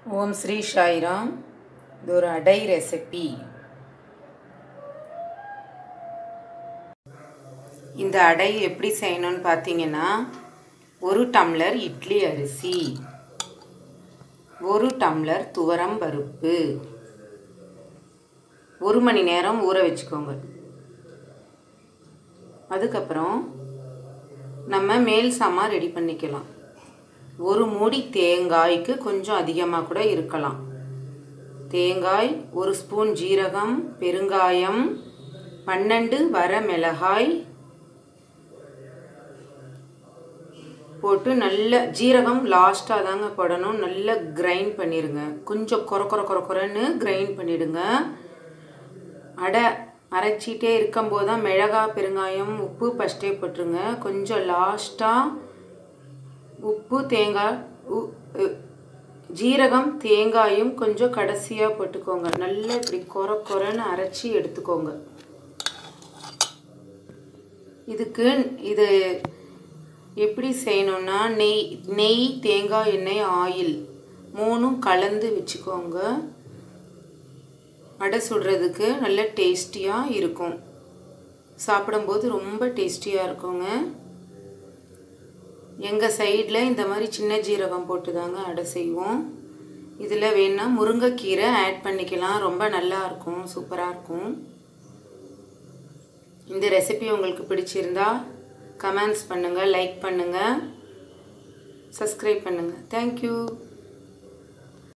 ஓம் ஸ்ரீ சாய்ராம் இது ஒரு அடை ரெசிபி இந்த அடை எப்படி செய்யணும்னு பார்த்தீங்கன்னா ஒரு டம்ளர் இட்லி அரிசி ஒரு டம்ளர் துவரம் பருப்பு ஒரு மணி நேரம் ஊற வச்சுக்கோங்க அதுக்கப்புறம் நம்ம மேல் சாமான் ரெடி பண்ணிக்கலாம் ஒரு மூடி தேங்காய்க்கு கொஞ்சம் அதிகமாக கூட இருக்கலாம் தேங்காய் ஒரு ஸ்பூன் ஜீரகம் பெருங்காயம் பன்னெண்டு வர மிளகாய் போட்டு நல்ல ஜீரகம் லாஸ்ட்டாக தாங்க போடணும் நல்லா கிரைண்ட் பண்ணிடுங்க கொஞ்சம் கொர கொர கொர கொரன்னு கிரைண்ட் பண்ணிவிடுங்க அடை அரைச்சிட்டே இருக்கும்போது தான் மிளகா பெருங்காயம் உப்பு ஃபஸ்ட்டே போட்டுருங்க கொஞ்சம் லாஸ்ட்டாக உப்பு தேங்காய் ஜீரகம் தேங்காயும் கொஞ்சம் கடைசியாக போட்டுக்கோங்க நல்லா இப்படி கொர கொரன்னு அரைச்சி எடுத்துக்கோங்க இதுக்கு இது எப்படி செய்யணும்னா நெய் நெய் தேங்காய் எண்ணெய் ஆயில் மூணும் கலந்து வச்சுக்கோங்க அடை சுடுறதுக்கு நல்ல டேஸ்டியாக இருக்கும் சாப்பிடும்போது ரொம்ப டேஸ்டியாக இருக்குங்க எங்கள் சைடில் இந்த மாதிரி சின்ன ஜீரகம் போட்டு தாங்க அடை செய்வோம் இதில் வேணால் முருங்கைக்கீரை ஆட் பண்ணிக்கலாம் ரொம்ப நல்லா இருக்கும் சூப்பராக இருக்கும் இந்த ரெசிபி உங்களுக்கு பிடிச்சிருந்தா கமெண்ட்ஸ் பண்ணுங்கள் லைக் பண்ணுங்கள் சப்ஸ்கிரைப் பண்ணுங்கள் தேங்க்யூ